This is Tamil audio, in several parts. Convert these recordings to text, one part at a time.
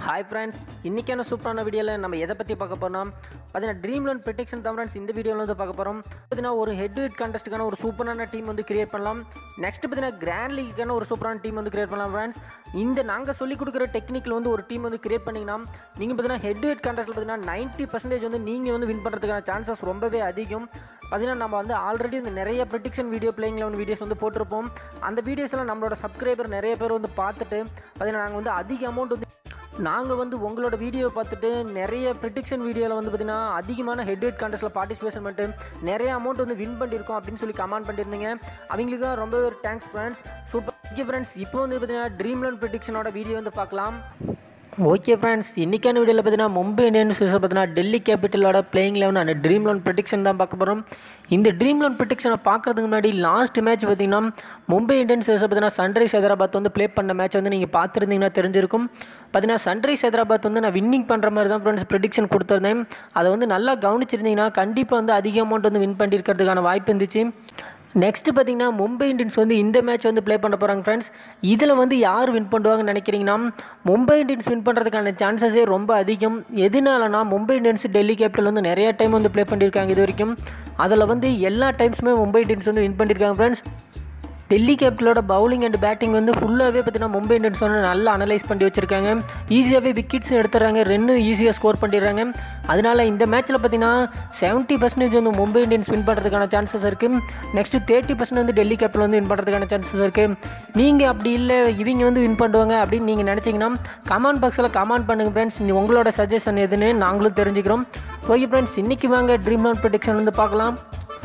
ஹாய் ஃப்ரெண்ட்ஸ் இன்றைக்கான சூப்பரான வீடியோவில் நம்ம எதை பற்றி பார்க்க போகிறோம் பார்த்தீங்கன்னா ட்ரீம் லோன் ப்ரொடெக்ஷன் தான் ஃப்ரெண்ட்ஸ் இந்த வீடியோவில் வந்து பார்க்க போகிறோம் பார்த்தீங்கன்னா ஒரு ஹெட் ஹெட் கான்டெஸ்ட்டுக்கான ஒரு சூப்பரான டீம் வந்து கிரியேட் பண்ணலாம் நெக்ஸ்ட் பார்த்தீங்கன்னா கிராண்ட் லீக்குக்கான ஒரு சூப்பரான டீம் வந்து கிரியேட் பண்ணலாம் ஃப்ரெண்ட்ஸ் இந்த நாங்கள் சொல்லிக் கொடுக்குற டெக்னிக்கில் வந்து ஒரு டீம் வந்து கிரியேட் பண்ணிங்கன்னா நீங்கள் பார்த்தீங்கன்னா ஹெட் ஹெட் கான்டெஸ்ட்டில் பார்த்தீங்கன்னா நைன்ட்டி பர்சன்டேஜ் வந்து நீங்கள் வந்து வின் பண்ணுறதுக்கான சான்சஸ் ரொம்பவே அதிகம் பார்த்தீங்கன்னா நம்ம வந்து ஆல்ரெடி இந்த நிறைய prediction video playing eleven videos வந்து போட்டிருப்போம் அந்த வீடியோஸ்லாம் நம்மளோட சப்ஸ்கிரைபர் நிறைய பேர் வந்து பார்த்துட்டு பார்த்தீங்கன்னா நாங்கள் வந்து அதிக அமௌண்ட் வந்து நாங்கள் வந்து உங்களோட வீடியோ பார்த்துட்டு நிறைய ப்ரிடிக்ஷன் வீடியோவில் வந்து பார்த்தீங்கன்னா அதிகமான ஹெட் ஹெட் கான்டெஸ்ட்டில் பார்ட்டிசிபேஷன் பண்ணிட்டு நிறைய அமௌண்ட் வந்து வின் பண்ணியிருக்கோம் அப்படின்னு சொல்லி கமெண்ட் பண்ணியிருந்தீங்க அவங்களுக்கு ரொம்ப ஒரு thanks friends super okay friends இப்போ வந்து பார்த்தீங்கன்னா ட்ரீம் லோன் ப்ரிடிக்ஷனோட வீடியோ வந்து பார்க்கலாம் ஓகே ஃப்ரெண்ட்ஸ் இன்றைக்கான வீடியோவில் பார்த்தீங்கன்னா மும்பை இந்தியன்ஸ் பார்த்தீங்கன்னா டெல்லி கேபிட்டலோட playing eleven and dream loan protection தான் பார்க்க போகிறோம் இந்த ட்ரீம் லோன் ப்ரொடெக்ஷனை பார்க்குறதுக்கு முன்னாடி லாஸ்ட் மேட்ச் பார்த்தீங்கன்னா மும்பை இந்தியன்ஸ் பார்த்தீங்கன்னா சன்ரைஸ் ஹைதராபாத் வந்து ப்ளே பண்ண மேட்ச் வந்து நீங்கள் பார்த்துருந்தீங்கன்னா தெரிஞ்சிருக்கும் பார்த்தீங்கன்னா சன்ரைஸ் ஹைதராபாத் வந்து நான் வின்னிங் பண்ணுற மாதிரி தான் ஃப்ரெண்ட்ஸ் ப்ரெடிக்ஷன் கொடுத்துருந்தேன் அதை வந்து நல்லா கவனிச்சிருந்தீங்கன்னா கண்டிப்பாக வந்து அதிக அமௌண்ட் வந்து வின் பண்ணியிருக்கிறதுக்கான வாய்ப்பு இருந்துச்சு நெக்ஸ்ட் பார்த்தீங்கன்னா மும்பை இந்தியன்ஸ் வந்து இந்த மேட்ச் வந்து ப்ளே பண்ண போகிறாங்க ஃப்ரெண்ட்ஸ் இதில் வந்து யார் வின் பண்ணுவாங்கன்னு நினைக்கிறீங்கன்னா மும்பை இந்தியன்ஸ் வின் பண்ணுறதுக்கான சான்சஸே ரொம்ப அதிகம் எதனாலனா மும்பை இந்தியன்ஸ் டெல்லி கேபிட்டல் வந்து நிறைய டைம் வந்து ப்ளே பண்ணியிருக்காங்க இது வரைக்கும் அதில் வந்து எல்லா டைம்ஸுமே மும்பை இந்தியன்ஸ் வந்து வின் பண்ணியிருக்காங்க ஃப்ரெண்ட்ஸ் டெல்லி கேபிட்டலோட பவுலிங் அண்ட் பேட்டிங் வந்து ஃபுல்லாகவே பார்த்தீங்கன்னா மும்பை இந்தியன்ஸ் வந்து நல்லா அனலைஸ் பண்ணி வச்சிருக்காங்க ஈஸியாகவே விக்கெட்ஸ் எடுத்துறாங்க ரெண்டு ஈஸியாக ஸ்கோர் பண்ணிடுறாங்க அதனால இந்த மேட்ச்சில் பார்த்தீங்கன்னா செவன்ட்டி பர்சன்டேஜ் வந்து மும்பை இந்தியன்ஸ் வின் பண்ணுறதுக்கான சான்சஸ் இருக்குது நெக்ஸ்ட் தேர்ட்டி பர்சன்ட் வந்து டெல்லி கேபிட்டல் வந்து வின் பண்ணுறதுக்கான சான்சஸ் இருக்குது நீங்கள் அப்படி இல்லை இவங்க வந்து வின் பண்ணுவாங்க அப்படின்னு நீங்கள் நினச்சிங்கன்னா கமெண்ட் பாக்ஸில் கமெண்ட் பண்ணுங்கள் ஃப்ரெண்ட்ஸ் உங்களோட சஜஷன் எதுன்னு நாங்களும் தெரிஞ்சுக்கிறோம் ஓகே ஃப்ரெண்ட்ஸ் இன்றைக்கி வாங்க ட்ரீம் லோன் ப்ரொடெக்ஷன் வந்து பார்க்கலாம்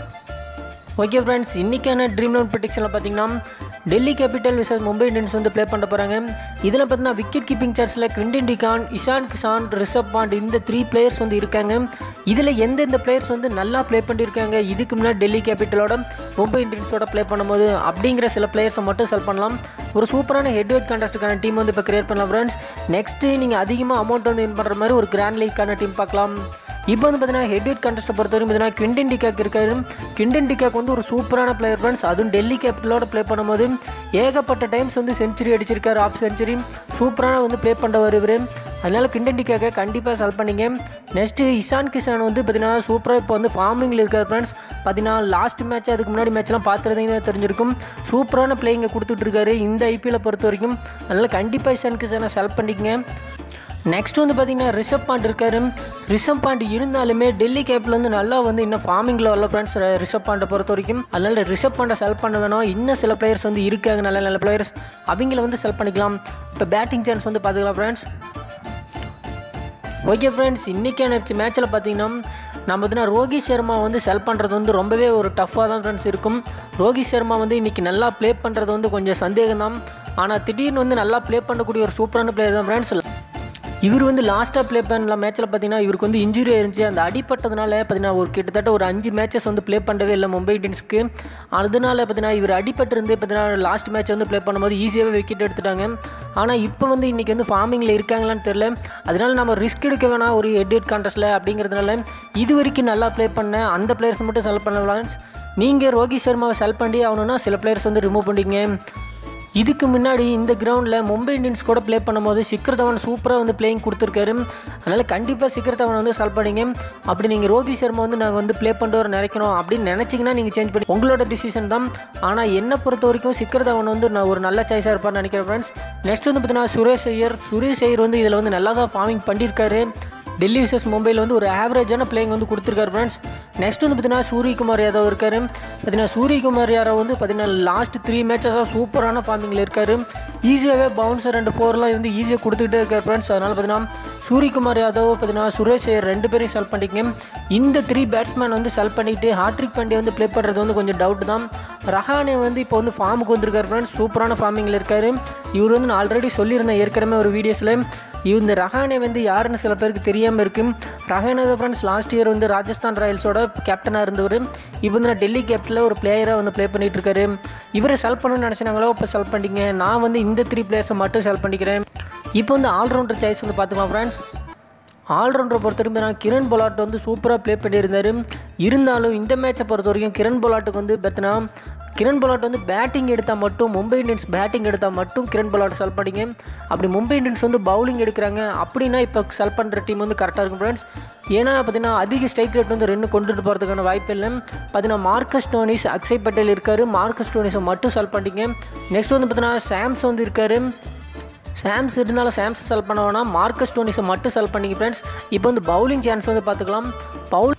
ஓகே ஃப்ரெண்ட்ஸ் இன்றைக்கான ட்ரீம் லோன் ப்ரொடெக்ஷனில் பார்த்தீங்கன்னா Delhi capital versus Mumbai Indians வந்து ப்ளே பண்ண போகிறாங்க இதில் பார்த்தீங்கன்னா விக்கெட் கீப்பிங் சார்ஜில் குவிண்டின் டிகான் இஷான் கிஷான் ரிஷப் பாண்ட் இந்த த்ரீ பிளேயர்ஸ் வந்து இருக்காங்க இதில் எந்தெந்த பிளேயர்ஸ் வந்து நல்லா ப்ளே பண்ணியிருக்காங்க இதுக்கு முன்னாடி டெல்லி கேபிட்டலோட மும்பை இந்தியன்ஸோட ப்ளே பண்ணும்போது அப்படிங்கிற சில பிளேயர்ஸை மட்டும் செல் பண்ணலாம் ஒரு சூப்பரான ஹெட் ஹெட் கான்டெஸ்ட்டுக்கான டீம் வந்து இப்போ கிரியேட் பண்ணலாம் ஃப்ரெண்ட்ஸ் நெக்ஸ்ட்டு நீங்கள் அதிகமாக அமௌண்ட் வந்து வின் பண்ணுற மாதிரி ஒரு கிராண்ட் லீக்கான டீம் பார்க்கலாம் இப்போ வந்து பார்த்தீங்கன்னா ஹெட் ஹெட் கண்டஸ்ட்டை பொறுத்தவரைக்கும் பார்த்தீங்கன்னா கிண்டன் டிகாக் இருக்காரு கிண்டன் டிகாக் வந்து ஒரு சூப்பரான பிளேயர் ஃப்ரெண்ட்ஸ் அதுவும் டெல்லி கேபிட்டலோட ப்ளே பண்ணும்போது ஏகப்பட்ட டைம்ஸ் வந்து செஞ்சுரி அடிச்சிருக்காரு ஆஃப் செஞ்சுரி சூப்பரான வந்து ப்ளே பண்ணுறவர் இவர் அதனால் கிண்டன் டிகாக்கை கண்டிப்பாக செல் பண்ணிங்க நெக்ஸ்ட்டு இஷான் கிஷான் வந்து பார்த்தீங்கன்னா சூப்பராக இப்போ வந்து ஃபார்மிங்கில் இருக்கார் ஃப்ரெண்ட்ஸ் பார்த்தீங்கன்னா லாஸ்ட் மேட்ச் அதுக்கு முன்னாடி மேட்ச்லாம் பார்த்துருந்தீங்கன்னா தெரிஞ்சிருக்கும் சூப்பரான பிளேயிங்கை கொடுத்துட்ருக்காரு இந்த ஐபிஎல்லை பொறுத்த வரைக்கும் அதனால் கண்டிப்பாக இஷான் கிஷானை செல் பண்ணிக்கங்க நெக்ஸ்ட் வந்து பார்த்தீங்கன்னா ரிஷப் பாண்ட் இருக்காரு ரிஷப் பாண்ட் இருந்தாலுமே டெல்லி கேப்பில் வந்து நல்லா வந்து இன்னும் ஃபார்மிங்கில் வரல ஃப்ரெண்ட்ஸ் ரிஷப் பாண்டை பொறுத்த வரைக்கும் அதனால ரிஷப் பாண்டை செல் பண்ண வேணும் இன்னும் சில பிளேயர்ஸ் வந்து இருக்காங்க நல்ல நல்ல பிளேயர்ஸ் அவங்கள வந்து செல் பண்ணிக்கலாம் இப்போ பேட்டிங் சான்ஸ் வந்து பார்த்துக்கலாம் ஃப்ரெண்ட்ஸ் ஓகே ஃப்ரெண்ட்ஸ் இன்றைக்கான மேட்ச்சில் பார்த்தீங்கன்னா நம்ம பார்த்தீங்கன்னா ரோஹித் சர்மா வந்து செல் பண்ணுறது வந்து ரொம்பவே ஒரு டஃப்பாக தான் ஃப்ரெண்ட்ஸ் இருக்கும் ரோஹித் சர்மா வந்து இன்றைக்கி நல்லா ப்ளே பண்ணுறது வந்து கொஞ்சம் சந்தேகம் தான் ஆனால் திடீர்னு வந்து நல்லா ப்ளே பண்ணக்கூடிய ஒரு சூப்பரான பிளேயர் தான் ஃப்ரெண்ட்ஸ் இவர் வந்து லாஸ்ட்டாக ப்ளே பண்ணல மேட்ச்சில் பார்த்தீங்கன்னா இவருக்கு வந்து இன்ஜுரி இருந்துச்சு அந்த அடிப்பட்டதுனால பார்த்தீங்கன்னா ஒரு கிட்டத்தட்ட ஒரு அஞ்சு மேட்சஸ் வந்து ப்ளே பண்ணவே இல்லை மும்பை இந்தியன்ஸ்க்கு அதனால பார்த்தீங்கன்னா இவர் அடிப்பட்டிருந்து பார்த்தீங்கன்னா லாஸ்ட் மேட்ச் வந்து ப்ளே பண்ணும்போது ஈஸியாகவே விக்கெட் எடுத்துட்டாங்க ஆனால் இப்போ வந்து இன்றைக்கி வந்து ஃபார்மிங்கில் இருக்காங்களான்னு தெரில அதனால நம்ம ரிஸ்க் எடுக்க வேணாம் ஒரு ஹெட் ஹெட் கான்டெஸ்ட்டில் அப்படிங்கிறதுனால இது வரைக்கும் நல்லா ப்ளே பண்ண அந்த பிளேயர்ஸ் மட்டும் செல் பண்ணலாம் நீங்கள் ரோஹித் சர்மாவை செல் பண்ணி ஆகணும்னா சில பிளேயர்ஸ் வந்து ரிமூவ் பண்ணிங்க இதுக்கு முன்னாடி இந்த கிரவுண்டில் மும்பை இந்தியன்ஸ் கூட ப்ளே பண்ணும்போது சிக்கர் தவன் சூப்பராக வந்து பிளேயிங் கொடுத்துருக்காரு அதனால் கண்டிப்பாக சிக்கர் தவன் வந்து செல் பண்ணிங்க அப்படி நீங்கள் ரோஹித் சர்மா வந்து நாங்கள் வந்து ப்ளே பண்ணுறவர் நினைக்கணும் அப்படின்னு நினச்சிங்கன்னா நீங்கள் சேஞ்ச் பண்ணி உங்களோட டிசிஷன் தான் ஆனால் என்னை பொறுத்த வரைக்கும் சிக்கர் தவன் வந்து நான் ஒரு நல்ல சாய்ஸாக இருப்பார்னு நினைக்கிறேன் ஃப்ரெண்ட்ஸ் நெக்ஸ்ட் வந்து பார்த்தீங்கன்னா சுரேஷ் ஐயர் சுரேஷ் ஐயர் வந்து இதில் வந்து நல்லா தான் ஃபார்மிங் பண்ணியிருக்காரு டெல்லி விசஸ் மும்பையில் வந்து ஒரு ஆவரேஜான பிளேயிங் வந்து கொடுத்துருக்காரு ஃப்ரெண்ட்ஸ் நெக்ஸ்ட் வந்து பார்த்தீங்கன்னா சூரியகுமார் யாதவ் இருக்கார் பார்த்தீங்கன்னா சூரியகுமார் யாதவ் வந்து பார்த்தீங்கன்னா லாஸ்ட் த்ரீ மேட்சஸாக சூப்பரான ஃபார்மிங்கில் இருக்கார் ஈஸியாகவே பவுன்சர் ரெண்டு ஃபோர்லாம் வந்து ஈஸியாக கொடுத்துக்கிட்டே இருக்கார் ஃப்ரெண்ட்ஸ் அதனால் பார்த்தீங்கன்னா சூரியகுமார் யாதவ் பார்த்தீங்கன்னா சுரேஷ் ஐயர் ரெண்டு பேரையும் செல் பண்ணிக்கங்க இந்த த்ரீ பேட்ஸ்மேன் வந்து செல் பண்ணிவிட்டு ஹாட்ரிக் பாண்டியா வந்து ப்ளே பண்ணுறது வந்து கொஞ்சம் டவுட் தான் ரஹானே வந்து இப்போ வந்து ஃபார்முக்கு வந்திருக்காரு ஃப்ரெண்ட்ஸ் சூப்பரான ஃபார்மிங்கில் இருக்கார் இவர் வந்து நான் ஆல்ரெடி சொல்லியிருந்தேன் ஏற்கனவே ஒரு வீடியோஸில் இந்த ரஹானே வந்து யாருன்னு சில பேருக்கு தெரியாமல் இருக்குது ரஹானே ஃப்ரெண்ட்ஸ் லாஸ்ட் இயர் வந்து ராஜஸ்தான் ராயல்ஸோட கேப்டனாக இருந்தவர் இப்போ வந்து நான் டெல்லி கேப்டனில் ஒரு பிளேயராக வந்து ப்ளே பண்ணிகிட்டு இருக்காரு இவரை செல் பண்ணணும்னு நினச்சினாங்களோ இப்போ செல் பண்ணிங்க நான் வந்து இந்த த்ரீ பிளேயர்ஸை மட்டும் செல் பண்ணிக்கிறேன் இப்போ வந்து ஆல்ரவுண்டர் சாய்ஸ் வந்து பார்த்துக்கலாம் ஃப்ரெண்ட்ஸ் ஆல்ரவுண்டரை பொறுத்த வரைக்கும் நான் கிரண் பொலாட் வந்து சூப்பராக ப்ளே பண்ணியிருந்தார் இருந்தாலும் இந்த மேட்சை பொறுத்த வரைக்கும் கிரண் பொலாட்டுக்கு வந்து பார்த்தீங்கன்னா கிரண் பொலாட் வந்து பேட்டிங் எடுத்தால் மட்டும் மும்பை இந்தியன்ஸ் பேட்டிங் எடுத்தால் மட்டும் கிரண் பொலாட் செல் பண்ணிங்க அப்படி மும்பை இந்தியன்ஸ் வந்து பவுலிங் எடுக்கிறாங்க அப்படின்னா இப்போ செல் பண்ணுற டீம் வந்து கரெக்டாக இருக்கும் ஃப்ரெண்ட்ஸ் ஏன்னா பார்த்தீங்கன்னா அதிக ஸ்ட்ரைக் ரேட் வந்து ரெண்டு கொண்டுட்டு போகிறதுக்கான வாய்ப்பு இல்லை பார்த்தீங்கன்னா மார்க்கஸ் டோனிஸ் அக்ஷய் பட்டேல் இருக்கார் மார்க்கஸ் டோனிஸை மட்டும் செல் பண்ணிங்க நெக்ஸ்ட் வந்து பார்த்தீங்கன்னா சாம்ஸ் வந்து இருக்கார் சாம்ஸ் இருந்தாலும் சாம்ஸ் செல் பண்ண வேணாம் மார்க்கஸ் டோனிஸை மட்டும் செல் பண்ணிங்க ஃப்ரெண்ட்ஸ் இப்போ வந்து பவுலிங் சான்ஸ் வந்து பார்த்துக்கலாம் பவுல்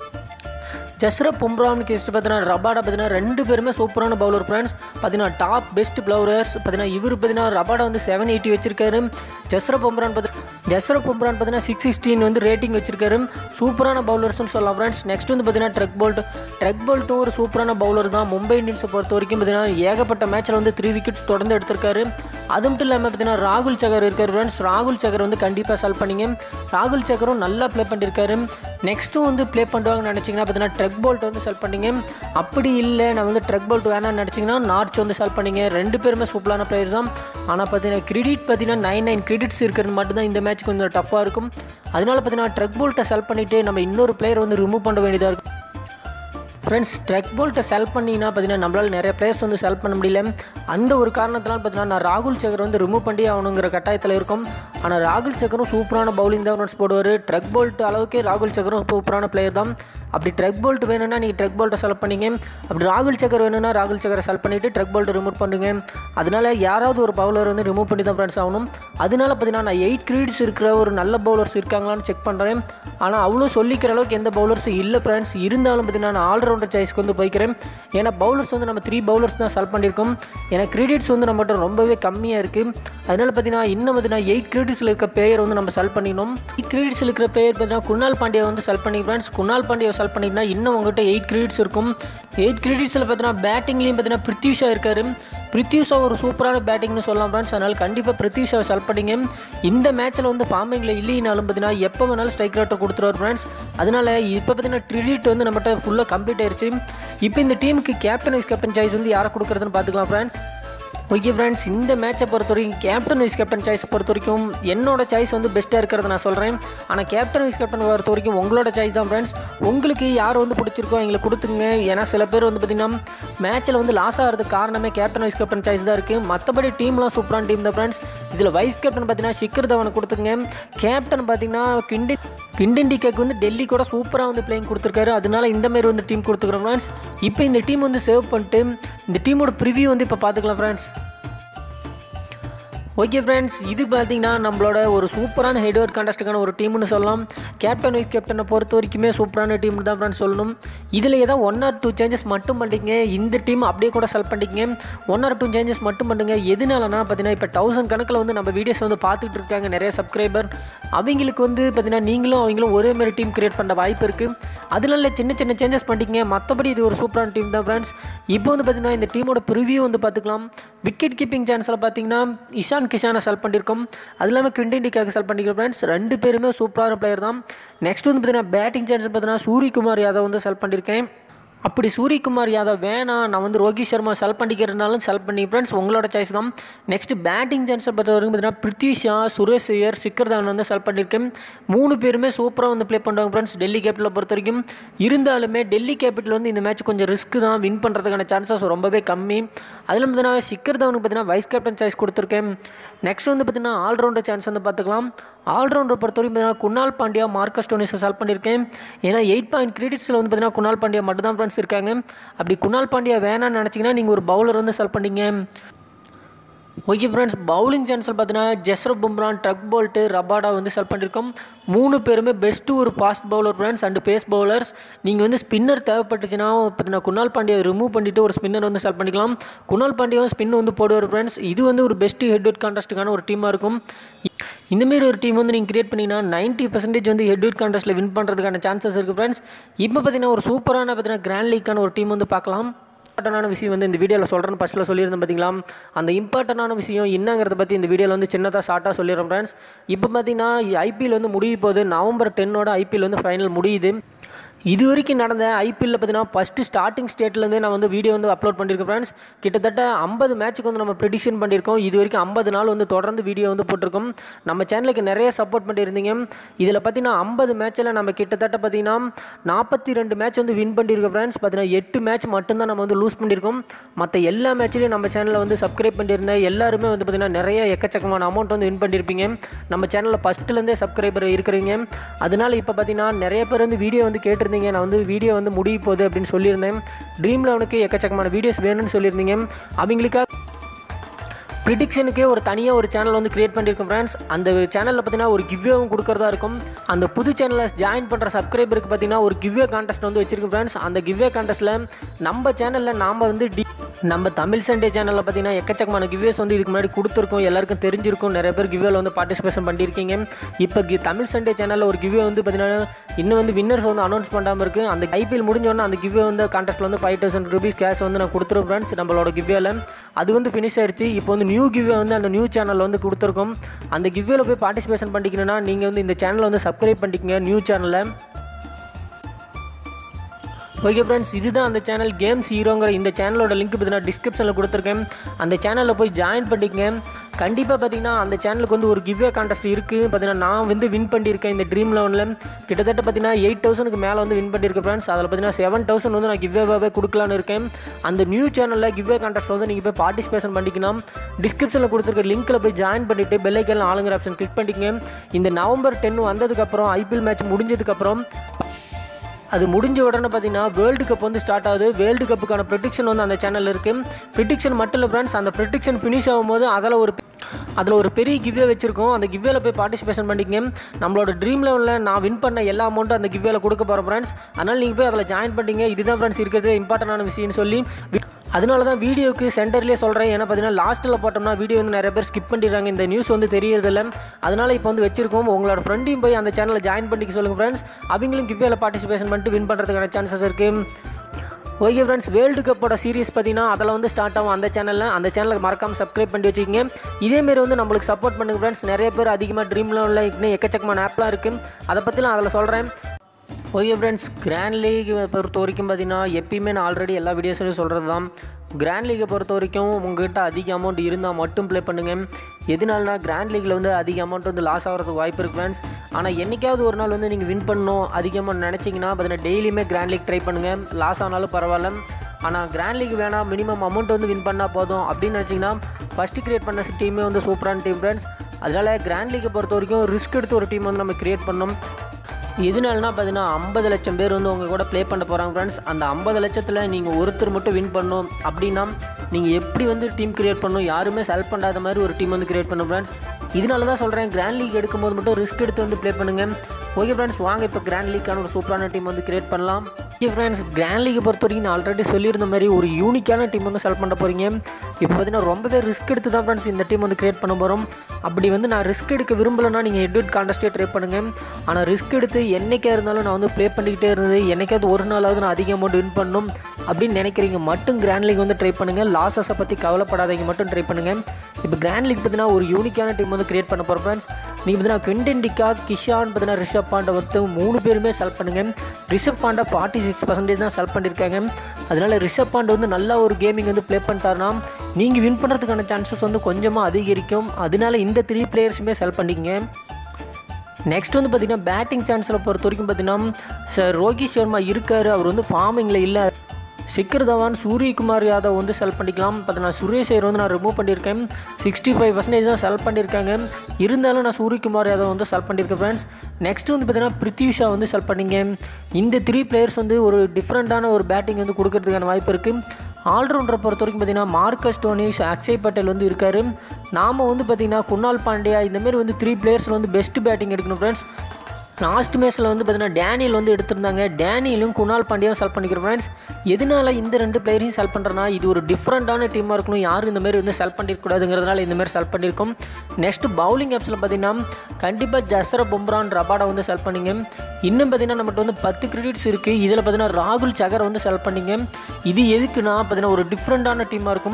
ஜஸ்ரப் பும்ரான்னு கேஸ் பார்த்தீங்கன்னா ரபாடா பார்த்தீங்கன்னா ரெண்டு பேருமே சூப்பரான பவுலர் ஃப்ரெண்ட்ஸ் பார்த்தீங்கன்னா டாப் பெஸ்ட் பவுலர்ஸ் பார்த்தீங்கன்னா இவர் பார்த்தீங்கன்னா ரபாடா வந்து செவன் எயிட்டி வச்சிருக்காரு ஜஸ்ரப் பும்ரான் பார்த்து ஜஸ்ரப் பும்ரான் பார்த்தீங்கன்னா சிக்ஸ் சிக்ஸ்டீன் வந்து ரேட்டிங் வச்சிருக்காரு சூப்பரான பவுலர்ஸ்னு சொல்லலாம் ஃப்ரெண்ட்ஸ் நெக்ஸ்ட் வந்து பார்த்தீங்கன்னா ட்ரெக் போல்ட் ட்ரெக் போல்ட்டும் ஒரு சூப்பரான பவுலர் தான் மும்பை இந்தியன்ஸை பொறுத்த வரைக்கும் பார்த்தீங்கன்னா ஏகப்பட்ட மேட்ச்சில் வந்து த்ரீ விக்கெட்ஸ் தொடர்ந்து எடுத்திருக்காரு அது மட்டும் இல்லாமல் பார்த்தீங்கன்னா ராகுல் சகர் இருக்கார் ஃப்ரெண்ட்ஸ் ராகுல் சகர் வந்து கண்டிப்பாக செல் பண்ணிங்க ராகுல் சகரும் நல்லா ப்ளே பண்ணியிருக்காரு நெக்ஸ்ட்டும் வந்து ப்ளே பண்ணுவாங்கன்னு நினச்சிங்கன்னா பார்த்தீங்கன்னா ட்ரெக் போல்ட் வந்து செல் பண்ணிங்க அப்படி இல்லை நான் வந்து ட்ரெக் போல்ட் வேணாம்னு நினச்சிங்கன்னா நார்ச் வந்து செல் பண்ணிங்க ரெண்டு பேருமே சூப்பரான பிளேயர்ஸ் தான் ஆனால் பார்த்தீங்கன்னா கிரெடிட் பார்த்தீங்கன்னா நைன் நைன் கிரெடிட்ஸ் இருக்கிறது மட்டும்தான் இந்த மேட்ச் கொஞ்சம் டஃப்பாக இருக்கும் அதனால பார்த்தீங்கன்னா ட்ரெக் போல்ட்டை செல் பண்ணிவிட்டு நம்ம இன்னொரு பிளேயர் வந்து ரிமூவ் பண்ண வேண்டியதாக இருக்கும் ஃப்ரெண்ட்ஸ் ட்ரெக் போல்ட்டை செல் பண்ணிங்கன்னா பார்த்தீங்கன்னா நம்மளால் நிறைய பிளேயர்ஸ் வந்து செல் பண்ண முடியல அந்த ஒரு காரணத்தினால பார்த்தீங்கன்னா நான் ராகுல் சக்கர் வந்து ரிமூவ் பண்ணி ஆகணுங்கிற கட்டாயத்தில் இருக்கும் ஆனால் ராகுல் சக்கரும் சூப்பரான பவுலிங் தான் ரன்ஸ் போடுவார் ட்ரெக் போல்ட் அளவுக்கே ராகுல் சக்கரும் சூப்பரான பிளேயர் தான் அப்படி ட்ரெக் போல்ட் வேணும்னா நீங்கள் ட்ரெக் போல்ட்டை செலக்ட் பண்ணிங்க அப்படி ராகுல் சக்கர் வேணும்னா ராகுல் சக்கரை செலக்ட் பண்ணிவிட்டு ட்ரெக் போல்ட்டை ரிமூவ் பண்ணுங்க அதனால யாராவது ஒரு பவுலர் வந்து ரிமூவ் பண்ணி தான் ஃப்ரெண்ட்ஸ் ஆகணும் அதனால பார்த்தீங்கன்னா நான் எயிட் கிரீட்ஸ் இருக்கிற ஒரு நல்ல பவுலர்ஸ் இருக்காங்களான்னு செக் பண்ணுறேன் ஆனால் அவ்வளோ சொல்லிக்கிற அளவுக்கு எந்த பவுலர்ஸ் இல்லை ஃப்ரெண்ட்ஸ் இருந்தாலும் பார்த்தீங்கன்னா நான் ஆல்ரவுண்டர் சாய்ஸ்க்கு வந்து போய்க்கிறேன் ஏன்னா பவுலர்ஸ் வந்து நம்ம த்ரீ பவுலர்ஸ் தான் செலக்ட் பண்ணியிருக்கோம் ஏன்னா கிரெடிட்ஸ் வந்து நம்மகிட்ட ரொம்பவே கம்மியாக இருக்குது அதனால பார்த்தீங்கன்னா இன்னும் பார்த்தீங்கன்னா எயிட் கிரெடிட்ஸில் இருக்க பிளேயர் வந்து நம்ம செல் பண்ணிடணும் எயிட் கிரெடிட்ஸில் இருக்கிற பிளேயர் பார்த்தீங்கன்னா குணால் பாண்டியா வந்து செல் பண்ணி ஃப்ரெண்ட்ஸ் குணால் பாண்டியா செல் பண்ணிங்கன்னா இன்னும் உங்கள்கிட்ட எயிட் கிரெடிட்ஸ் இருக்கும் எயிட் கிரெடிட்ஸில் பார்த்தீங்கன்னா பேட்டிங்லேயும் பார்த்தீங்கன்னா பிருத்யூஷா இருக்காரு பிருத்யூஷா ஒரு சூப்பரான பேட்டிங்னு சொல்லலாம் ஃப்ரெண்ட்ஸ் அதனால் கண்டிப்பாக பிருத்யூஷாவை செல் பண்ணிங்க இந்த மேட்ச்சில் வந்து ஃபார்மிங்கில் இல்லைனாலும் பார்த்தீங்கன்னா எப்போ வேணாலும் ஸ்ட்ரைக் ரேட்டை கொடுத்துருவார் ஃப்ரெண்ட்ஸ் அதனால் இப்போ பார்த்தீங்கன்னா ட்ரிடிட் வந்து நம்மகிட்ட ஃபுல்லாக கம்ப்ளீட் ஆயிருச்சு இப்போ இந்த டீமுக்கு கேப்டன் வைஸ் கேப்டன் சாய்ஸ் வந்து யாரை கொடுக்குறதுன்னு பார்த்துக்கலாம் ஃப்ரெண்ட்ஸ் ஓகே ஃப்ரெண்ட்ஸ் இந்த மேட்சை பொறுத்த வரைக்கும் கேப்டன் வைஸ் கேப்டன் சாய்ஸ் பொறுத்த வரைக்கும் என்னோட சாய்ஸ் வந்து பெஸ்ட்டாக இருக்கிறத நான் சொல்கிறேன் ஆனால் கேப்டன் வைஸ் கேப்டன் பொறுத்த வரைக்கும் உங்களோட சாய்ஸ் தான் ஃப்ரெண்ட்ஸ் உங்களுக்கு யார் வந்து பிடிச்சிருக்கோ எங்களுக்கு கொடுத்துங்க ஏன்னா சில பேர் வந்து பார்த்திங்கன்னா மேட்ச்சில் வந்து லாஸ் ஆகிறதுக்கு காரணமே கேப்டன் வைஸ் கேப்டன் சாய்ஸ் தான் இருக்குது மற்றபடி டீம்லாம் சூப்பரான டீம் தான் ஃப்ரெண்ட்ஸ் இதில் வைஸ் கேப்டன் பார்த்தீங்கன்னா ஷிக்கர் தவனை கொடுத்துங்க கேப்டன் பார்த்தீங்கன்னா கிண்டி கிண்டன் டிகேக்கு வந்து டெல்லி கூட சூப்பராக வந்து பிளேயிங் கொடுத்துருக்காரு அதனால இந்த மாதிரி வந்து டீம் கொடுத்துக்கிறோம் ஃப்ரெண்ட்ஸ் இப்போ இந்த டீம் வந்து சேவ் பண்ணிட்டு இந்த டீமோட ப்ரிவியூ வந்து இப்போ பார்த்துக்கலாம் ஃப்ரெண்ட்ஸ் ஓகே ஃப்ரெண்ட்ஸ் இது பார்த்தீங்கன்னா நம்மளோட ஒரு சூப்பரான ஹெட்வர் கான்டெஸ்ட்டுக்கான ஒரு டீம்னு சொல்லலாம் கேப்டன் வைஸ் கேப்டனை பொறுத்த வரைக்குமே சூப்பரான டீம் தான் ஃப்ரெண்ட்ஸ் சொல்லணும் இதில் ஏதோ ஒன் ஆர் டூ சேஞ்சஸ் மட்டும் பண்ணிங்க இந்த டீம் அப்படியே கூட செல் பண்ணிங்க ஒன் ஆர் டூ சேஞ்சஸ் மட்டும் பண்ணுங்க எதனாலனா பார்த்தீங்கன்னா இப்போ தௌசண்ட் கணக்கில் வந்து நம்ம வீடியோஸ் வந்து பார்த்துட்டு இருக்காங்க நிறைய சப்ஸ்கிரைபர் அவங்களுக்கு வந்து பார்த்தீங்கன்னா நீங்களும் அவங்களும் ஒரே மாதிரி டீம் கிரியேட் பண்ண வாய்ப்பு இருக்குது அதனால சின்ன சின்ன சேஞ்சஸ் பண்ணிங்க மற்றபடி இது ஒரு சூப்பரான டீம் தான் ஃப்ரெண்ட்ஸ் இப்போ வந்து பார்த்தீங்கன்னா இந்த டீமோட ப்ரிவியூ வந்து பார்த்துக்கலாம் விக்கெட் கீப்பிங் சான்ஸில் பார்த்தீங்கன்னா இஷான் கிஷானை செல் பண்ணியிருக்கோம் அது இல்லாமல் குவிண்டன் டிக்காக செல் பண்ணிக்கிறோம் ஃப்ரெண்ட்ஸ் ரெண்டு பேருமே சூப்பரான பிளேயர் தான் நெக்ஸ்ட் வந்து பார்த்தீங்கன்னா பேட்டிங் சான்ஸ் பார்த்தீங்கன்னா சூரியகுமார் யாதவ் வந்து செல் பண்ணியிருக்கேன் அப்படி சூரியகுமார் யாதவ் வேணாம் நான் வந்து ரோஹித் சர்மா செல் பண்ணிக்கிறதுனாலும் செல் பண்ணி ஃப்ரெண்ட்ஸ் உங்களோட சாய்ஸ் தான் நெக்ஸ்ட் பேட்டிங் சான்ஸை பொறுத்த வரைக்கும் பார்த்தீங்கன்னா பிருத்விஷா சுரேஷ் ஐயர் சிக்கர் தவன் வந்து செல் பண்ணியிருக்கேன் மூணு பேருமே சூப்பராக வந்து ப்ளே பண்ணுவாங்க ஃப்ரெண்ட்ஸ் டெல்லி கேபிட்டலை பொறுத்த வரைக்கும் இருந்தாலுமே டெல்லி கேபிட்டல் வந்து இந்த மேட்ச் கொஞ்சம் ரிஸ்க் தான் வின் பண்ணுறதுக்கான சான்சஸ் ரொம்பவே கம்மி அதில் பார்த்தீங்கன்னா சிக்கர் தவனுக்கு பார்த்தீங்கன்னா வைஸ் கேப்டன் சாய்ஸ் கொடுத்துருக்கேன் நெக்ஸ்ட் வந்து பார்த்தீங்கன்னா ஆல்ரவுண்டர் சான்ஸ் வந்து பார்த்துக்கலாம் ஆல்ரவுண்டர் பொறுத்த வரைக்கும் பார்த்தீங்கன்னா குணால் பாண்டியா மார்க்கஸ் டோனிஸை செல் பண்ணியிருக்கேன் ஏன்னா எயிட் பாயிண்ட் கிரெடிட்ஸில் வந்து பார்த்தீங்கன்னா குணால் பாண்டியா மட்டும் தான் ஃப்ரெண்ட்ஸ் இருக்காங்க அப்படி குணால் பாண்டியா வேணாம்னு நினச்சிங்கன்னா நீங்கள் ஒரு பவுலர் வந்து செல் பண்ணீங்க ஓகே ஃப்ரெண்ட்ஸ் பவுலிங் சான்ஸில் பார்த்தீங்கன்னா Jasprit Bumrah Trent Boult Rabada வந்து செல் பண்ணியிருக்கோம் மூணு பேருமே பெஸ்ட்டு ஒரு fast bowler friends and pace bowlers நீங்கள் வந்து ஸ்பின்னர் தேவைப்பட்டுச்சுன்னா பார்த்தீங்கன்னா குணால் பாண்டியா ரிமூவ் பண்ணிவிட்டு ஒரு ஸ்பின்னர் வந்து செல் பண்ணிக்கலாம் குணால் பாண்டியாவும் ஸ்பின் வந்து போடுவார் ஃப்ரெண்ட்ஸ் இது வந்து ஒரு பெஸ்ட்டு ஹெட் வெட் கான்டெஸ்ட்டுக்கான ஒரு டீமாக இருக்கும் இந்தமாரி ஒரு டீம் வந்து நீங்கள் கிரியேட் பண்ணிங்கன்னா நைன்ட்டி பர்சன்டேஜ் வந்து ஹெட் வெட் கான்டெஸ்ட்டில் வின் பண்ணுறதுக்கான சான்சஸ் இருக்குது ஃப்ரெண்ட்ஸ் இப்போ பார்த்தீங்கன்னா ஒரு சூப்பரான பார்த்தீங்கன்னா கிராண்ட் லீக்கான ஒரு டீம் வந்து பார்க்கலாம் இம்பார்ட்டண்டான விஷயம் வந்து இந்த வீடியோவில் சொல்கிறேன்னு ஃபஸ்ட்டில் சொல்லியிருந்தேன் பார்த்தீங்களா அந்த இம்பார்ட்டண்டான விஷயம் என்னங்கிறத பற்றி இந்த வீடியோவில் வந்து சின்னதாக ஷார்ட்டாக சொல்லிடுறேன் ஃப்ரெண்ட்ஸ் இப்போ பார்த்தீங்கன்னா ஐபிஎல் வந்து முடிய போகுது நவம்பர் டென்னோட ஐபிஎல் வந்து ஃபைனல் முடியுது இது வரைக்கும் நடந்த ஐபிஎல்ல பார்த்தீங்கன்னா ஃபஸ்ட்டு ஸ்டார்டிங் ஸ்டேட்லேருந்தே நான் வந்து வீடியோ வந்து அப்லோட் பண்ணியிருக்கேன் ஃப்ரெண்ட்ஸ் கிட்டத்தட்ட ஐம்பது மேட்ச்சுக்கு வந்து நம்ம ப்ரிடிஷன் பண்ணியிருக்கோம் இது வரைக்கும் ஐம்பது நாள் வந்து தொடர்ந்து வீடியோ வந்து போட்டிருக்கோம் நம்ம சேனலுக்கு நிறைய சப்போர்ட் பண்ணியிருந்தீங்க இதில் பார்த்தீங்கன்னா ஐம்பது மேட்ச்சில் நம்ம கிட்டத்தட்ட பார்த்தீங்கன்னா நாற்பத்தி ரெண்டு மேட்ச் வந்து வின் பண்ணியிருக்கோம் ஃப்ரெண்ட்ஸ் பார்த்தீங்கன்னா எட்டு மேட்ச் மட்டும்தான் நம்ம வந்து லூஸ் பண்ணியிருக்கோம் மற்ற எல்லா மேட்ச்லையும் நம்ம சேனலில் வந்து சப்ஸ்கிரைப் பண்ணியிருந்தேன் எல்லாருமே வந்து பார்த்தீங்கன்னா நிறைய எக்கச்சக்கமான அமௌண்ட் வந்து வின் பண்ணியிருப்பீங்க நம்ம சேனலில் ஃபஸ்ட்டுலேருந்தே சப்ஸ்கிரைபர் இருக்கிறீங்க அதனால இப்போ பார்த்தீங்கன்னா நிறைய பேர் வந்து வீடியோ வந்து கேட்டிருந்தீங்க நான் வந்து வீடியோ வந்து முடிய போகுது அப்படின்னு சொல்லியிருந்தேன் ட்ரீம் லெவனுக்கு எக்கச்சக்கமான வீடியோஸ் வேணும்னு சொல்லியிருந்தீங்க அவங்களுக்காக ப்ரிடிக்ஷனுக்கே ஒரு தனியாக ஒரு சேனல் வந்து கிரியேட் பண்ணியிருக்கோம் ஃப்ரெண்ட்ஸ் அந்த சேனலில் பார்த்தீங்கன்னா ஒரு கிவ்வேவும் கொடுக்கறதா இருக்கும் அந்த புது சேனலை ஜாயின் பண்ணுற சப்ஸ்கிரைபருக்கு பார்த்தீங்கன்னா ஒரு கிவ்வே கான்டெஸ்ட் வந்து வச்சிருக்கோம் ஃப்ரெண்ட்ஸ் அந்த கிவ்வே கான்டெஸ்ட்டில் நம்ம சேனலில் நாம் வந்து டி நம்ம தமிழ் சண்டே சேனலில் பார்த்தீங்கன்னா எக்கச்சக்கமான கிவ்வேஸ் வந்து இதுக்கு முன்னாடி கொடுத்துருக்கோம் எல்லாருக்கும் தெரிஞ்சிருக்கும் நிறைய பேர் கிவ்வேல வந்து பார்ட்டிசிபேஷன் பண்ணியிருக்கீங்க இப்போ கி- தமிழ் சண்டே சேனலில் ஒரு கிவ்வே வந்து பார்த்தீங்கன்னா இன்னும் வந்து வின்னர்ஸ் வந்து அனௌன்ஸ் பண்ணாமல் இருக்குது அந்த ஐபிஎல் முடிஞ்சோடனே அந்த கிவ்வே வந்து கான்டெஸ்ட்டில் வந்து ஃபைவ் தௌசண்ட் ருபீஸ் கேஷ் வந்து நான் கொடுத்துருவேன் ஃப்ரெண்ட்ஸ் நம்மளோட கிவ்வேல அது வந்து ஃபினிஷ் ஆயிடுச்சு இப்போ வந்து நியூ கிவ்வே வந்து அந்த நியூ சேனலில் வந்து கொடுத்துருக்கோம் அந்த கிவ்வேல போய் பார்ட்டிசிபேஷன் பண்ணிக்கணும்னா நீங்கள் வந்து இந்த சேனலை வந்து சப்ஸ்கிரைப் பண்ணிக்கங்க நியூ சேனலை ஓகே ஃப்ரெண்ட்ஸ் இதுதான் அந்த சேனல் கேம்ஸ் ஹீரோங்கிற இந்த சேனலோட லிங்க் பார்த்தீங்கன்னா டிஸ்கிரிப்ஷனில் கொடுத்துருக்கேன் அந்த சேனலில் போய் ஜாயின் பண்ணிக்கங்க கண்டிப்பாக பார்த்தீங்கன்னா அந்த சேனலுக்கு வந்து ஒரு கிவ்வே கான்டெஸ்ட் இருக்குது பார்த்தீங்கன்னா நான் வந்து வின் பண்ணியிருக்கேன் இந்த ட்ரீம் லெவனில் கிட்டத்தட்ட பார்த்தீங்கன்னா எயிட் தௌசண்ட்க்கு மேலே வந்து வின் பண்ணியிருக்கேன் ஃப்ரெண்ட்ஸ் அதில் பார்த்தீங்கன்னா செவன் தௌசண்ட் வந்து நான் கிவ்வேவாகவே கொடுக்கலான்னு இருக்கேன் அந்த நியூ சேனலில் கிவ்வே கான்டெஸ்ட் வந்து நீங்கள் போய் பார்ட்டிசிபேஷன் பண்ணிக்கணும் டிஸ்கிரிப்ஷனில் கொடுத்துருக்க லிங்க்கில் போய் ஜாயின் பண்ணிவிட்டு பெல்லைக்கல் ஆளுங்கிற ஆப்ஷன் கிளிக் பண்ணிக்கங்க இந்த நவம்பர் டென் வந்ததுக்கப்புறம் ஐபிஎல் மேட்ச் முடிஞ்சதுக்கப்புறம் அது முடிஞ்ச உடனே பார்த்தீங்கன்னா வேர்ல்டு கப் வந்து ஸ்டார்ட் ஆகுது வேர்ல்டு கப்புக்கான ப்ரெடிக்ஷன் வந்து அந்த சேனலில் இருக்குது ப்ரெடிக்ஷன் மட்டும் இல்லை ஃப்ரெண்ட்ஸ் அந்த ப்ரெடிக்ஷன் ஃபினிஷ் ஆகும்போது அதில் ஒரு அதில் ஒரு பெரிய கிவ்வே வச்சிருக்கோம் அந்த கிவ்வேல போய் பார்ட்டிசிபேஷன் பண்ணிக்கங்க நம்மளோட ட்ரீம் லெவலில் நான் வின் பண்ண எல்லா அமௌண்ட்டும் அந்த கிவ்வேல கொடுக்க போகிறேன் ஃப்ரெண்ட்ஸ் அதனால் நீங்கள் போய் அதில் ஜாயின் பண்ணிட்டீங்க இதுதான் ஃப்ரெண்ட்ஸ் இருக்கிறது இம்பார்ட்டண்டான விஷயம்னு சொல்லி அதனால தான் வீடியோக்கு சென்டர்லேயே சொல்கிறேன் ஏன்னா பார்த்தீங்கன்னா லாஸ்ட்டில் போட்டோம்னா வீடியோ வந்து நிறைய பேர் ஸ்கிப் பண்ணிடுறாங்க இந்த நியூஸ் வந்து தெரியறதில்ல அதனால இப்போ வந்து வச்சிருக்கோம் உங்களோட ஃப்ரெண்டையும் போய் அந்த சேனலை ஜாயின் பண்ணிக்க சொல்லுங்கள் ஃப்ரெண்ட்ஸ் அவங்களும் கிவ்வேல பார்ட்டிசிபேஷன் பண்ணிட்டு வின் பண்ணுறதுக்கான சான்சஸ் இருக்குது ஓகே ஃப்ரெண்ட்ஸ் வேர்ல்டு கப்போட சீரிஸ் பார்த்தீங்கன்னா அதில் வந்து ஸ்டார்ட் ஆகும் அந்த சேனலில் அந்த சேனலுக்கு மறக்காமல் சப்ஸ்கிரைப் பண்ணி வச்சுக்கோங்க இதேமாரி வந்து நம்மளுக்கு சப்போர்ட் பண்ணுங்க ஃப்ரெண்ட்ஸ் நிறைய பேர் அதிகமாக ட்ரீம் லெவலில் இன்னும் எக்கச்சக்கமான ஆப்லாம் இருக்குது அதை பற்றிலாம் அதில் சொல்கிறேன் ஓகே ஃப்ரெண்ட்ஸ் கிராண்ட் லீக் பொறுத்த வரைக்கும் பார்த்தீங்கன்னா எப்பயுமே நான் ஆல்ரெடி எல்லா வீடியோஸ்லையும் சொல்கிறது தான் கிராண்ட் லீகை பொறுத்த வரைக்கும் உங்ககிட்ட அதிக அமௌண்ட் இருந்தால் மட்டும் ப்ளே பண்ணுங்கள் எதனாலனா கிராண்ட் லீக்கில் வந்து அதிக அமௌண்ட் வந்து லாஸ் ஆகிறதுக்கு வாய்ப்பு இருக்குது ஃப்ரெண்ட்ஸ் ஆனால் என்னைக்காவது ஒரு நாள் வந்து நீங்கள் வின் பண்ணணும் அதிகமாக நினச்சிங்கன்னா பார்த்தீங்கன்னா டெய்லியுமே கிராண்ட் லீக் ட்ரை பண்ணுங்கள் லாஸ் ஆனாலும் பரவாயில்ல ஆனால் கிராண்ட் லீக் வேணாம் மினிமம் அமௌண்ட் வந்து வின் பண்ணால் போதும் அப்படின்னு நினச்சிங்கன்னா ஃபஸ்ட்டு கிரியேட் பண்ண டீமே வந்து சூப்பரான டீம் ஃப்ரெண்ட்ஸ் அதனால் கிராண்ட் லீக்கை பொறுத்த வரைக்கும் ரிஸ்க் எடுத்து ஒரு டீம் வந்து நம்ம கிரியேட் பண்ணோம் எதனாலனா பார்த்தீங்கன்னா ஐம்பது லட்சம் பேர் வந்து உங்கள் கூட ப்ளே பண்ண போகிறாங்க ஃப்ரெண்ட்ஸ் அந்த ஐம்பது லட்சத்தில் நீங்கள் ஒருத்தர் மட்டும் வின் பண்ணணும் அப்படின்னா நீங்கள் எப்படி வந்து டீம் கிரியேட் பண்ணணும் யாருமே செலக்ட் பண்ணாத மாதிரி ஒரு டீம் வந்து கிரியேட் பண்ணும் ஃப்ரெண்ட்ஸ் இதனால தான் சொல்கிறேன் கிராண்ட் லீக் எடுக்கும்போது மட்டும் ரிஸ்க் எடுத்து வந்து ப்ளே பண்ணுங்கள் ஓகே ஃப்ரெண்ட்ஸ் வாங்க இப்போ கிராண்ட் லீக்கான ஒரு சூப்பரான டீம் வந்து கிரியேட் பண்ணலாம் ஓகே ஃப்ரெண்ட்ஸ் கிராண்ட் லீக்கை பொறுத்த வரைக்கும் நான் ஆல்ரெடி சொல்லியிருந்த மாதிரி ஒரு யூனிக்கான டீம் வந்து செலக்ட் பண்ண போகிறீங்க இப்போ பார்த்தீங்கன்னா ரொம்பவே ரிஸ்க் எடுத்து தான் ஃப்ரெண்ட்ஸ் இந்த டீம் வந்து கிரியேட் பண்ண போகிறோம் அப்படி வந்து நான் ரிஸ்க் எடுக்க விரும்பலைன்னா நீங்கள் எட்விட் கான்டெஸ்ட்டே ட்ரை பண்ணுங்கள் ஆனால் ரிஸ்க் எடுத்து என்னைக்கா இருந்தாலும் நான் வந்து ப்ளே பண்ணிக்கிட்டே இருந்தது என்னைக்காவது ஒரு நாளாவது நான் அதிக அமௌண்ட் வின் பண்ணணும் அப்படின்னு நினைக்கிறீங்க மட்டும் கிராண்ட் லீக் வந்து ட்ரை பண்ணுங்கள் லாஸஸை பற்றி கவலைப்படாதீங்க மட்டும் ட்ரை பண்ணுங்கள் இப்போ கிராண்ட் லீக் பார்த்தீங்கன்னா ஒரு யூனிக்கான டீம் வந்து கிரியேட் பண்ண போகிறோம் ஃப்ரெண்ட்ஸ் நீங்கள் பார்த்தீங்கன்னா குவிண்டன் டிகா கிஷான் பார்த்தீங்கன்னா ரிஷப் பாண்டை வந்து மூணு பேருமே செலக்ட் பண்ணுங்கள் Rishabh Pant forty six percentage தான் செலக்ட் பண்ணியிருக்காங்க அதனால் ரிஷப் பாண்டை வந்து நல்லா ஒரு கேமிங் வந்து ப்ளே பண்ணிட்டாருன்னா நீங்கள் வின் பண்ணுறதுக்கான சான்சஸ் வந்து கொஞ்சமாக அதிகரிக்கும் அதனால இந்த த்ரீ பிளேயர்ஸுமே செலக்ட் பண்ணிக்கங்க நெக்ஸ்ட் வந்து பார்த்தீங்கன்னா பேட்டிங் சான்ஸில் பொறுத்த வரைக்கும் பார்த்தீங்கன்னா ச- ரோஹித் சர்மா இருக்கார் அவர் வந்து ஃபார்மிங்கில் இல்லை சிக்கர் தவான் சூரியகுமார் யாதவ் வந்து செலக்ட் பண்ணிக்கலாம் பார்த்தீங்கன்னா சுரேஷ் ஐயர் வந்து நான் ரிமூவ் பண்ணியிருக்கேன் சிக்ஸ்டி ஃபைவ் பர்சன்டேஜ் தான் செலக்ட் பண்ணியிருக்காங்க இருந்தாலும் நான் சூரியகுமார் யாதவ் வந்து செலக்ட் பண்ணியிருக்கேன் ஃப்ரெண்ட்ஸ் நெக்ஸ்ட் வந்து பார்த்தீங்கன்னா பிருத்விஷா வந்து செலக்ட் பண்ணிங்க இந்த த்ரீ பிளேயர்ஸ் வந்து ஒரு டிஃப்ரெண்ட்டான ஒரு பேட்டிங் வந்து கொடுக்கறதுக்கான வாய்ப்பு இருக்குது ஆல்ரவுண்டரை பொறுத்த வரைக்கும் பார்த்தீங்கன்னா மார்க்கஸ் டோனிஸ் அக்ஷய் பட்டேல் வந்து இருக்கார் நாம் வந்து பார்த்தீங்கன்னா குணால் பாண்டியா இந்தமாரி வந்து த்ரீ பிளேயர்ஸில் வந்து பெஸ்ட் பேட்டிங் எடுக்கணும் ஃப்ரெண்ட்ஸ் லாஸ்ட் மேட்ச்சில் வந்து பார்த்தீங்கன்னா டேனியல் வந்து எடுத்திருந்தாங்க டேனியலும் குணால் பாண்டியாவும் செலக்ட் பண்ணிக்கிறேன் ஃப்ரெண்ட்ஸ் எதனால இந்த ரெண்டு பிளேயரையும் செலக்ட் பண்ணுறேன்னா இது ஒரு டிஃப்ரெண்ட்டான டீமாக இருக்கணும் யாரும் இந்த மாதிரி வந்து செலக்ட் பண்ணிருக்கூடாதுங்கிறதுனால இந்த மாதிரி செலக்ட் பண்ணியிருக்கோம் நெக்ஸ்ட் பவுலிங் ஆப்ஸில் பார்த்தீங்கன்னா கண்டிப்பாக ஜஸ்ர பும்ரான் ரபாடா வந்து செலக்ட் பண்ணிங்க இன்னும் பார்த்தீங்கன்னா நம்மகிட்ட வந்து பத்து கிரெடிட்ஸ் இருக்குது இதில் பார்த்தீங்கன்னா ராகுல் சகர் வந்து செலக்ட் பண்ணிங்க இது எதுக்குன்னா பார்த்தீங்கன்னா ஒரு டிஃப்ரெண்ட்டான டீமாக இருக்கும்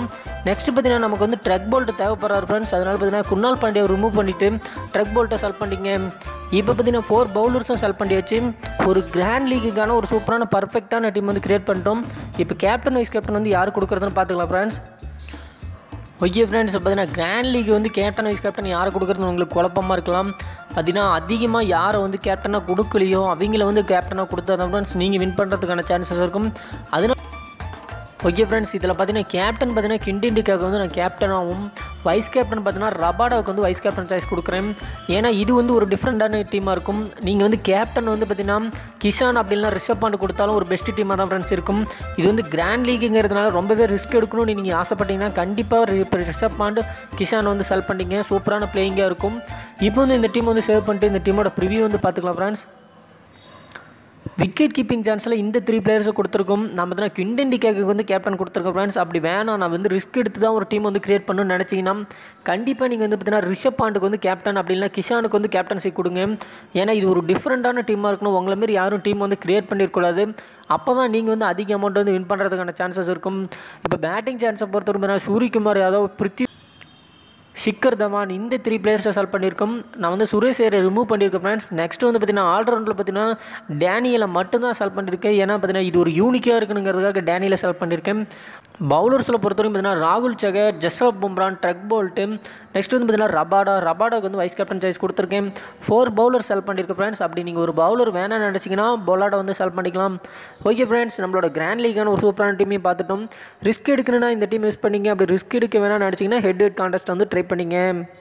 நெக்ஸ்ட் பார்த்தீங்கன்னா நமக்கு வந்து ட்ரக் போல்ட் தேவைப்படுறாரு ஃப்ரெண்ட்ஸ் அதனால் பார்த்தீங்கன்னா குணால் பாண்டியை ரிமூவ் பண்ணிவிட்டு ட்ரக் போல்ட்டை செல் பண்ணிட்டீங்க இப்போ பார்த்தீங்கன்னா ஃபோர் பவுலர்ஸும் செல் பண்ணியாச்சு ஒரு கிராண்ட் லீக்குக்கான ஒரு சூப்பரான பர்ஃபெக்டான டீம் வந்து கிரியேட் பண்ணிட்டோம் இப்போ கேப்டன் வைஸ் கேப்டன் வந்து யார் கொடுக்குறதுன்னு பார்த்துக்கலாம் ஃப்ரெண்ட்ஸ் ஓகே ஃப்ரெண்ட்ஸ் பார்த்தீங்கன்னா கிராண்ட் லீக் வந்து கேப்டன் வைஸ் கேப்டன் யாரை கொடுக்குறது உங்களுக்கு குழப்பமாக இருக்கலாம் பார்த்தீங்கன்னா அதிகமாக யாரை வந்து கேப்டனாக கொடுக்கலையோ அவங்கள வந்து கேப்டனாக கொடுத்தா தான் ஃப்ரெண்ட்ஸ் நீங்கள் வின் பண்ணுறதுக்கான சான்சஸ் இருக்கும் அதனால் ஓகே ஃப்ரெண்ட்ஸ் இதில் பார்த்தீங்கன்னா கேப்டன் பார்த்தீங்கன்னா கிண்டிண்டிக்காக வந்து நான் கேப்டனாகவும் வைஸ் கேப்டன் பார்த்தீங்கன்னா ரபாடாவுக்கு வந்து வைஸ் கேப்டன் சாய்ஸ் கொடுக்குறேன் ஏன்னா இது வந்து ஒரு டிஃப்ரெண்ட்டான டீமாக இருக்கும் நீங்கள் வந்து கேப்டன் வந்து பார்த்தீங்கன்னா கிஷான் அப்படின்னா ரிஷப் பாண்ட் கொடுத்தாலும் ஒரு பெஸ்ட் டீமாக தான் ஃப்ரெண்ட்ஸ் இருக்கும் இது வந்து கிராண்ட் லீக்குங்கிறதுனால ரொம்பவே ரிஸ்க் எடுக்கணும்னு நீங்கள் ஆசைப்பட்டீங்கன்னா கண்டிப்பாக இப்போ ரிஷப் பாண்ட் கிஷான் வந்து செல் பண்ணிங்க சூப்பரான பிளேயிங்காக இருக்கும் இப்போ வந்து இந்த டீம் வந்து சேவ் பண்ணிட்டு இந்த டீமோட ப்ரிவியூ வந்து பார்த்துக்கலாம் ஃப்ரெண்ட்ஸ் விக்கெட் கீப்பிங் சான்ஸில் இந்த த்ரீ பிளேயர்ஸை கொடுத்துருக்கோம் நம்ம தான் கிண்டண்டிக்காக்கு வந்து கேப்டன் கொடுத்துருக்கோம் ஃப்ரெண்ட்ஸ் அப்படி வேணாம் நான் வந்து ரிஸ்க் எடுத்து தான் ஒரு டீம் வந்து கிரியேட் பண்ணணும்னு நினச்சிங்கன்னா கண்டிப்பாக நீங்கள் வந்து பார்த்தீங்கன்னா ரிஷப் பாண்டுக்கு வந்து கேப்டன் அப்படின்னா கிஷானுக்கு வந்து கேப்டன்சி கொடுங்க ஏன்னா இது ஒரு டிஃப்ரெண்ட்டான டீமாக இருக்கணும் உங்களை மாரி யாரும் டீம் வந்து கிரியேட் பண்ணியிருக்கூடாது அப்போ தான் நீங்கள் வந்து அதிக அமௌண்ட் வந்து வின் பண்ணுறதுக்கான சான்சஸ் இருக்கும் இப்போ பேட்டிங் சான்ஸை பொறுத்தவரை சூரியகுமார் யாதவ் பிருத்தி ஷிக்கர் தவான் இந்த த்ரீ பிளேயர்ஸை செல் பண்ணியிருக்கோம் நான் வந்து சுரேஷ் ஐயரை ரிமூவ் பண்ணியிருக்கேன் ஃப்ரெண்ட்ஸ் நெக்ஸ்ட் வந்து பார்த்தீங்கன்னா ஆல்ரவுண்டில் பார்த்தீங்கன்னா டேனியலை மட்டும்தான் செல் பண்ணியிருக்கேன் ஏன்னா பார்த்தீங்கன்னா இது ஒரு யூனிக்காக இருக்கணுங்கிறதுக்காக டேனியலை செல் பண்ணியிருக்கேன் பவுலர்ஸில் பொறுத்தவரைக்கும் பார்த்தீங்கன்னா ராகுல் Chahar Jasprit Bumrah Trent Boult next வந்து பார்த்தீங்கன்னா ரபாடா ரபாடாக்கு வந்து வைஸ் கேப்டன் சாய்ஸ் கொடுத்துருக்கேன் ஃபோர் பவுலர் செல் பண்ணியிருக்கேன் ஃப்ரெண்ட்ஸ் அப்படி நீங்கள் ஒரு பவுலர் வேணாம்னு நினச்சிங்கன்னா பொலாடை வந்து செல் பண்ணிக்கலாம் ஓகே ஃப்ரெண்ட்ஸ் நம்மளோட கிராண்ட் லீக்கான ஒரு சூப்பரான டீமையும் பார்த்துட்டோம் ரிஸ்க் எடுக்கணும்னா இந்த டீம் யூஸ் பண்ணிங்க அப்படி ரிஸ்க் எடுக்க வேணாம்னு நினச்சிங்கன்னா ஹெட் ஹெட் கான்டெஸ்ட் வந்து ட்ரை பண்ணிங்க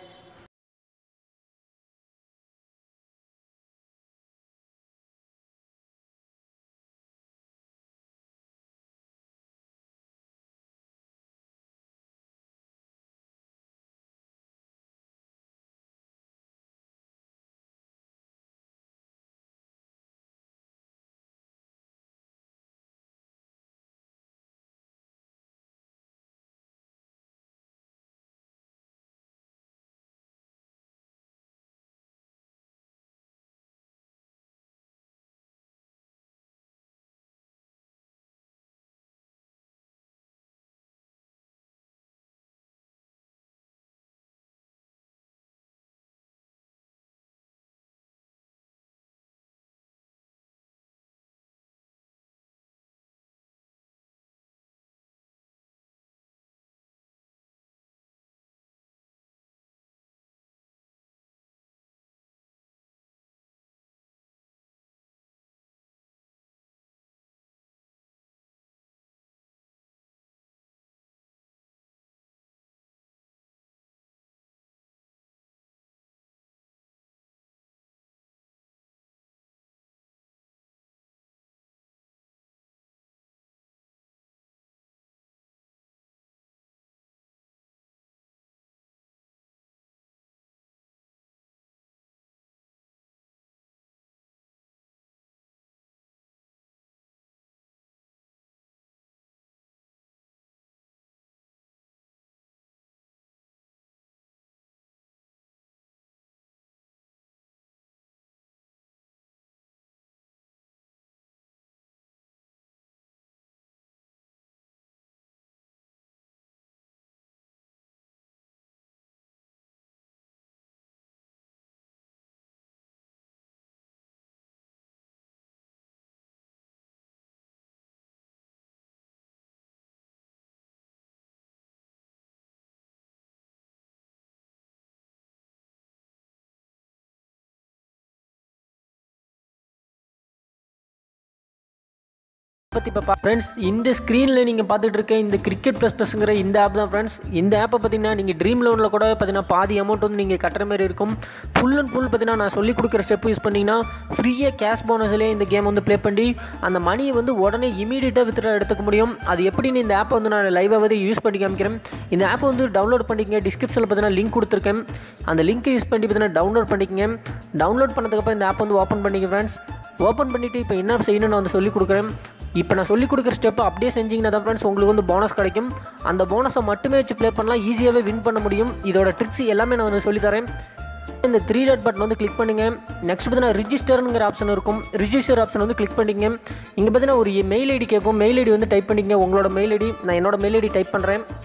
பற்றி இப்போ ஃப்ரெண்ட்ஸ் இந்த ஸ்க்ரீனில் நீங்கள் பார்த்துட்டு இருக்க இந்த கிரிக்கெட் ப்ளஸ் ப்ளஸ்ங்கிற இந்த ஆப் தான் ஃப்ரெண்ட்ஸ் இந்த ஆப்பை பார்த்தீங்கன்னா நீங்கள் ட்ரீம் லோனில் கூட பார்த்தீங்கன்னா பாதி அமௌண்ட் வந்து நீங்கள் கட்டுற மாதிரி இருக்கும் ஃபுல் அண்ட் ஃபுல் பார்த்தீங்கன்னா நான் சொல்லி கொடுக்குற ஸ்டெப் யூஸ் பண்ணிங்கன்னா ஃப்ரீயாக கேஷ் போனஸ்லேயே இந்த கேம் வந்து ப்ளே பண்ணி அந்த மணியை வந்து உடனே இமீடியட்டாக வித்ட்ரா எடுத்துக்க முடியும் அது எப்படின்னு இந்த ஆப்பை வந்து நான் லைவாக வந்து யூஸ் பண்ணி காமிக்கிறேன் இந்த ஆப்பை வந்து டவுன்லோட் பண்ணிக்கங்க டிஸ்கிரிப்ஷனில் பார்த்தீங்கன்னா லிங்க் கொடுத்துருக்கேன் அந்த லிங்க்கை யூஸ் பண்ணி பார்த்தீங்கன்னா டவுன்லோட் பண்ணிக்கங்க டவுன்லோட் பண்ணதுக்கப்புறம் இந்த ஆப் வந்து ஓப்பன் பண்ணிக்க ஃப்ரெண்ட்ஸ் ஓப்பன் பண்ணிவிட்டு இப்போ என்ன செய்யணும்னு நான் வந்து சொல்லி கொடுக்குறேன் இப்போ நான் சொல்லி கொடுக்குற ஸ்டெப்பை அப்படியே செஞ்சிங்கன்னா தான் ஃப்ரெண்ட்ஸ் உங்களுக்கு வந்து போனஸ் கிடைக்கும் அந்த போனஸை மட்டுமே வச்சு ப்ளே பண்ணலாம் ஈஸியாகவே வின் பண்ண முடியும் இதோட ட்ரிக்ஸ் எல்லாமே நான் வந்து சொல்லித்தரேன் இந்த த்ரீ டாட் பட்டன் வந்து கிளிக் பண்ணுங்க நெக்ஸ்ட் பார்த்தீங்கன்னா ரிஜிஸ்டர்ங்கிற ஆப்ஷன் இருக்கும் ரிஜிஸ்டர் ஆப்ஷன் வந்து கிளிக் பண்ணிங்க இங்கே பார்த்தீங்கன்னா ஒரு மெயில் ஐடி கேட்கும் மெயில் ஐடி வந்து டைப் பண்ணிங்க உங்களோட மெயில் ஐடி நான் என்னோட மெயில் ஐடி டைப் பண்ணுறேன்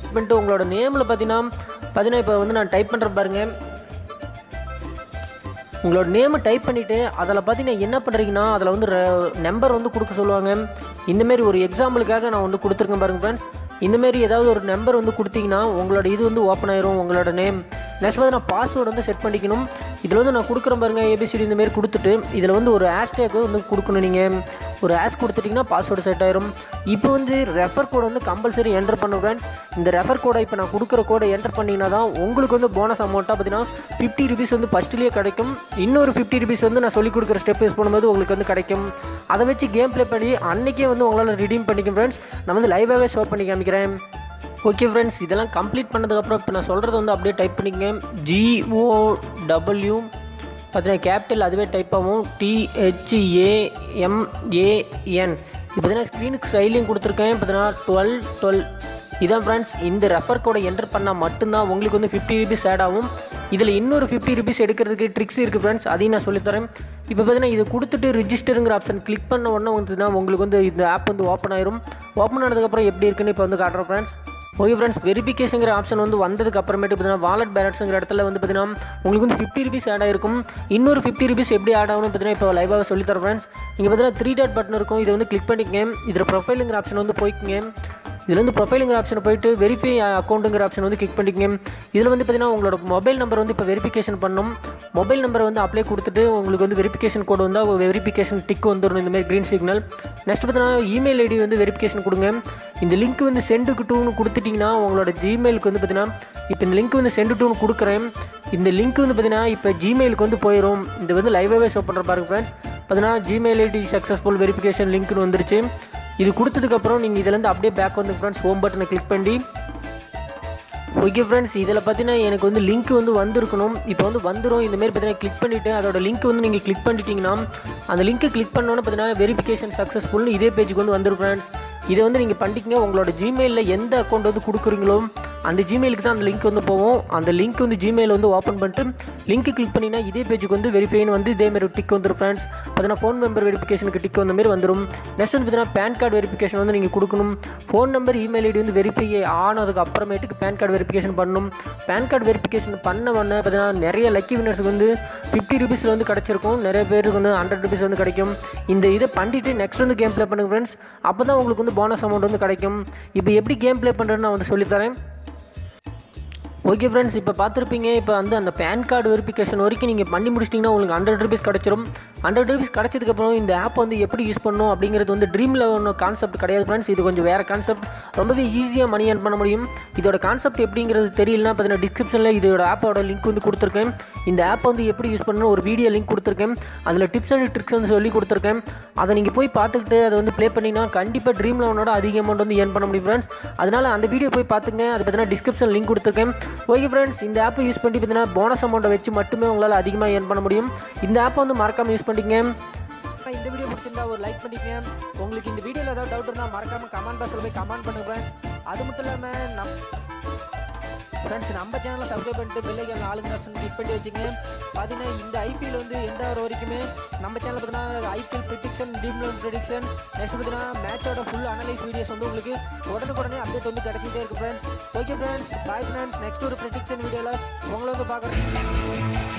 பண்ணிட்டு உங்களோட நேமில் பார்த்தீங்கன்னா பார்த்தீங்கன்னா இப்போ வந்து நான் டைப் பண்ணுற பாருங்க உங்களோட நேமை டைப் பண்ணிவிட்டு அதில் பார்த்தீங்கன்னா என்ன பண்ணுறீங்கன்னா அதில் வந்து நம்பர் வந்து கொடுக்க சொல்லுவாங்க இந்தமாரி ஒரு எக்ஸாம்பிளுக்காக நான் வந்து கொடுத்துருக்கேன் பாருங்க ஃப்ரெண்ட்ஸ் இந்தமாரி ஏதாவது ஒரு நம்பர் வந்து கொடுத்தீங்கன்னா உங்களோட இது வந்து ஓப்பன் ஆயிரும் உங்களோட நேம் நெக்ஸ்ட் வந்து நான் பாஸ்வேர்டு வந்து செட் பண்ணிக்கணும் இதில் வந்து நான் கொடுக்குறேன் பாருங்க ஏபிசிடி இந்தமாரி கொடுத்துட்டு இதில் வந்து ஒரு ஹேஷ்டேக் வந்து கொடுக்கணும் நீங்கள் ஒரு ஹேஷ் கொடுத்துட்டிங்கன்னா பாஸ்வேர்டு செட் ஆயிரும் இப்போ வந்து ரெஃபர் கோடை வந்து கம்பல்சரி என்டர் பண்ண ஃப்ரெண்ட்ஸ் இந்த ரெஃபர் கோடை இப்போ நான் கொடுக்குற கோடை என்டர் பண்ணிங்கன்னா தான் உங்களுக்கு வந்து போனஸ் அமௌண்ட்டாக பார்த்தீங்கன்னா ஃபிஃப்டி ருபீஸ் வந்து ஃபஸ்ட்லேயே கிடைக்கும் இன்னொரு ஃபிஃப்டி ருபீஸ் வந்து நான் சொல்லிக் கொடுக்குற ஸ்டெப் யூஸ் பண்ணும்போது உங்களுக்கு வந்து கிடைக்கும் அதை வச்சு கேம் ப்ளே பண்ணி அன்றைக்கே வந்து உங்களால் ரிடீம் பண்ணிக்கும் ஃப்ரெண்ட்ஸ் நான் வந்து லைவாகவே ஷோ பண்ணி காமிக்கிறேன் ஓகே ஃப்ரெண்ட்ஸ் இதெல்லாம் கம்ப்ளீட் பண்ணதுக்கப்புறம் இப்போ நான் சொல்கிறது வந்து அப்படியே டைப் பண்ணிக்கங்க ஜிஓடபிள்யூ பார்த்தீங்கன்னா கேபிட்டல் அதுவே டைப் ஆகும் டிஹெச்ஏஎம்ஏஎன் இப்போ பார்த்தீங்கன்னா ஸ்க்ரீனுக்கு சைலையும் கொடுத்துருக்கேன் பார்த்தீங்கன்னா டுவெல் டுவெல் இதான் ஃப்ரெண்ட்ஸ் இந்த ரெஃபர் கோடை என்டர் பண்ணால் மட்டும்தான் உங்களுக்கு வந்து ஃபிஃப்டி ருபீஸ் ஆட் ஆகும் இதில் இன்னொரு ஃபிஃப்டி ருபீஸ் எடுக்கிறதுக்கு ட்ரிக்ஸ் இருக்குது ஃப்ரெண்ட்ஸ் அதையும் நான் சொல்லித்தரேன் இப்போ பார்த்தீங்கன்னா இது கொடுத்துட்டு ரிஜிஸ்டருங்கிற ஆப்ஷன் கிளிக் பண்ண உடனே வந்துன்னா உங்களுக்கு வந்து இந்த ஆப் வந்து ஓப்பன் ஆயிரும் ஓப்பன் ஆனதுக்கப்புறம் எப்படி இருக்குன்னு இப்போ வந்து காட்டுறேன் ஃப்ரெண்ட்ஸ் ஓகே ஃப்ரெண்ட்ஸ் வெரிஃபிகேஷனுங்கிற ஆப்ஷன் வந்து வந்ததுக்கு அப்புறமேட்டு பார்த்தீங்கன்னா வாலெட் பேலன்ஸுங்கிற இடத்துல வந்து பார்த்தீங்கன்னா உங்களுக்கு வந்து ஃபிஃப்டி ருபீஸ் ஆட் ஆயிருக்கும் இன்னொரு ஃபிஃப்டி ருபீஸ் எப்படி ஆட் ஆகணும் பார்த்தீங்கன்னா இப்போ லைவாக சொல்லித்தரேன் ஃப்ரெண்ட்ஸ் இங்கே பார்த்தீங்கன்னா த்ரீ டாட் பட்டன் இருக்கும் இதை வந்து கிளிக் பண்ணிக்கங்க இதில் ப்ரொஃபைலுங்கிற ஆப்ஷன் வந்து போய்க்குங்க இதில் வந்து ப்ரொஃபைலுங்கிற ஆப்ஷன் போயிட்டு வெரிஃபை அக்கௌண்ட்டுங்கிற ஆப்ஷன் வந்து கிளிக் பண்ணிக்கங்க இதில் வந்து பார்த்தீங்கன்னா உங்களோட மொபைல் நம்பர் வந்து இப்போ வெரிஃபிகேஷன் பண்ணணும் மொபைல் நம்பரை வந்து அப்ளை கொடுத்துட்டு உங்களுக்கு வந்து வெரிஃபிகேஷன் கோடு வந்தால் வெரிஃபிகேஷன் டிக் வந்துடும் இந்த மாதிரி க்ரீன் சிக்னல் நெக்ஸ்ட் பார்த்தீங்கன்னா இமெயில் ஐடி வந்து வெரிஃபிகேஷன் கொடுங்க இந்த லிங்க் வந்து சென்டுக்கு டூன்னு கொடுத்துட்டிங்கன்னா உங்களோட ஜிமெயிலுக்கு வந்து பார்த்தீங்கன்னா இப்போ இந்த லிங்க் வந்து சென்டு டூன்னு கொடுக்குறேன் இந்த லிங்க் வந்து பார்த்தீங்கன்னா இப்போ ஜிமெயிலுக்கு வந்து போயிடும் இது வந்து லைவாகவே ஷோ பண்ணுற பாருங்க ஃப்ரெண்ட்ஸ் பார்த்தீங்கன்னா ஜிமெயில் ஐடி சக்ஸஸ்ஃபுல் வெரிஃபிகேஷன் லிங்க்னு வந்துருச்சு இது கொடுத்ததுக்கப்புறம் நீங்கள் இதுலேருந்து அப்படியே பேக் வந்து ஃப்ரெண்ட்ஸ் ஹோம் பட்டனை கிளிக் பண்ணி ஓகே ஃப்ரெண்ட்ஸ் இதில் பார்த்தீங்கன்னா எனக்கு வந்து லிங்க் வந்து வந்திருக்கணும் இப்போ வந்து வந்துடும் இந்தமாரி பார்த்தீங்கன்னா கிளிக் பண்ணிவிட்டு அதோட லிங்க் வந்து நீங்கள் கிளிக் பண்ணிட்டீங்கன்னா அந்த லிங்க்கை கிளிக் பண்ணோன்னே பார்த்தீங்கன்னா வெரிஃபிகேஷன் சக்ஸஸ்ஃபுல்னு இதே பேஜுக்கு வந்து வந்துடும் ஃப்ரெண்ட்ஸ் இதை வந்து நீங்கள் பண்ணிக்கிங்க உங்களோட ஜிமெயிலில் எந்த அக்கௌண்ட் வந்து கொடுக்குறீங்களோ அந்த ஜிமெயிலுக்கு தான் அந்த லிங்க் வந்து போகும் அந்த லிங்க் வந்து ஜிமெயில் வந்து ஓப்பன் பண்ணிட்டு லிங்க் கிளிக் பண்ணினா இதே பேஜுக்கு வந்து வெரிஃபைன்னு வந்து இதேமாரி டிக் வந்துடும் ஃப்ரெண்ட்ஸ் பார்த்தீங்கன்னா ஃபோன் நம்பர் வெரிஃபிகேஷனுக்கு டிக் வந்த மாதிரி வந்துடும் நெக்ஸ்ட் வந்து பார்த்தீங்கன்னா பேன் கார்டு வெரிஃபிகேஷன் வந்து நீங்கள் கொடுக்கணும் ஃபோன் நம்பர் இமெயில் ஐடி வந்து வெரிஃபை ஆனதுக்கு அப்புறமேட்டுக்கு பேன் கார்டு வெரிஃபிகேஷன் பண்ணணும் பேன் கார்டு வெரிஃபிகேஷன் பண்ண உடனே பார்த்தீங்கன்னா நிறைய லக்கி வினர்ஸுக்கு வந்து ஃபிஃப்டி ருபீஸில் வந்து கிடச்சிருக்கும் நிறைய பேருக்கு வந்து ஹண்ட்ரட் ருபீஸ் வந்து கிடைக்கும் இந்த இதை பண்ணிட்டு நெக்ஸ்ட் வந்து கேம் ப்ளே பண்ணுங்க ஃப்ரெண்ட்ஸ் அப்போ தான் உங்களுக்கு வந்து போனஸ் அமௌண்ட் வந்து கிடைக்கும் இப்போ எப்படி கேம் ப்ளே பண்ணுறதுன்னு நான் வந்து சொல்லித்தரேன் ஓகே ஃப்ரெண்ட்ஸ் இப்போ பார்த்துருப்பீங்க இப்போ வந்து அந்த பேன் கார்டு வெரிஃபிகேஷன் வரைக்கும் நீங்கள் பண்ணி முடிச்சிட்டிங்கன்னா உங்களுக்கு ஹண்ட்ரட் ருபீஸ் கிடச்சிரும் ஹண்ட்ரட் ருபீஸ் கிடச்சதுக்கப்புறம் இந்த ஆப் வந்து எப்படி யூஸ் பண்ணணும் அப்படிங்கிறது வந்து ட்ரீமில் ஒன்றும் கான்செப்ட் கிடையாது ஃப்ரெண்ட்ஸ் இது கொஞ்சம் வேறு கான்செப்ட் ரொம்பவே ஈஸியாக மணி ஏர்ன் பண்ண முடியும் இதோட கான்செப்ட் எப்படிங்கிறது தெரியலனா பார்த்தீங்கன்னா டிஸ்கிரிப்ஷனில் இதோட ஆப்போட லிங்க் வந்து கொடுத்துருக்கேன் இந்த ஆப் வந்து எப்படி யூஸ் பண்ணணும் ஒரு வீடியோ லிங்க் கொடுத்துருக்கேன் அதில் டிப்ஸ் அண்ட் ட்ரிக்ஸ் வந்து சொல்லி கொடுத்துருக்கேன் அதை நீங்கள் போய் பார்த்துக்கிட்டு அதை வந்து ப்ளே பண்ணிங்கன்னா கண்டிப்பாக ட்ரீம் லெவனோட அதிக அமௌண்ட் வந்து ஏர்ன் பண்ண முடியும் ஃப்ரெண்ட்ஸ் அதனால் அந்த வீடியோ போய் பார்த்துங்க அது பார்த்தீங்கன்னா டிஸ்கிரிப்ஷன் லிங்க் கொடுத்துருக்கேன் ஓகே ஃப்ரெண்ட்ஸ் இந்த ஆப்பை யூஸ் பண்ணி பார்த்தீங்கன்னா போனஸ் அமௌண்ட்டை வச்சு மட்டுமே உங்களால் அதிகமாக ஏர்ன் பண்ண முடியும் இந்த ஆப்பை வந்து மறக்காமல் யூஸ் பண்ணிக்கங்க இந்த வீடியோ பிடிச்சிருந்தா ஒரு லைக் பண்ணிக்கங்க உங்களுக்கு இந்த வீடியோவில் ஏதாவது டவுட் இருந்தால் மறக்காமல் கமெண்ட் பாக்ஸில் போய் கமெண்ட் பண்ணுங்க ஃப்ரெண்ட்ஸ் அது மட்டும் இல்லாமல் நம் ஃப்ரெண்ட்ஸ் நம்ம சேனலை சப்ஸ்கிரைப் பண்ணிட்டு பெல்லைக்கான ஆளுங்க ஆப்ஷன் கிளிக் பண்ணி வச்சுங்க பார்த்தீங்கன்னா இந்த ஐபிஎல் வந்து எந்த வர வரைக்குமே நம்ம சேனல் பார்த்தீங்கன்னா ஐபிஎல் ப்ரிடிக்ஷன் டீம் லோன் ப்ரிடிக்ஷன் நெக்ஸ்ட் பார்த்தீங்கன்னா மேட்சோட ஃபுல் அனலைஸ் வீடியோஸ் வந்து உங்களுக்கு உடனுக்குடனே அப்டேட் வந்து கிடச்சிட்டே இருக்கு friends okay friends bye friends next ஒரு ப்ரிடிக்ஷன் வீடியோவில் உங்களை வந்து பார்க்குறேன்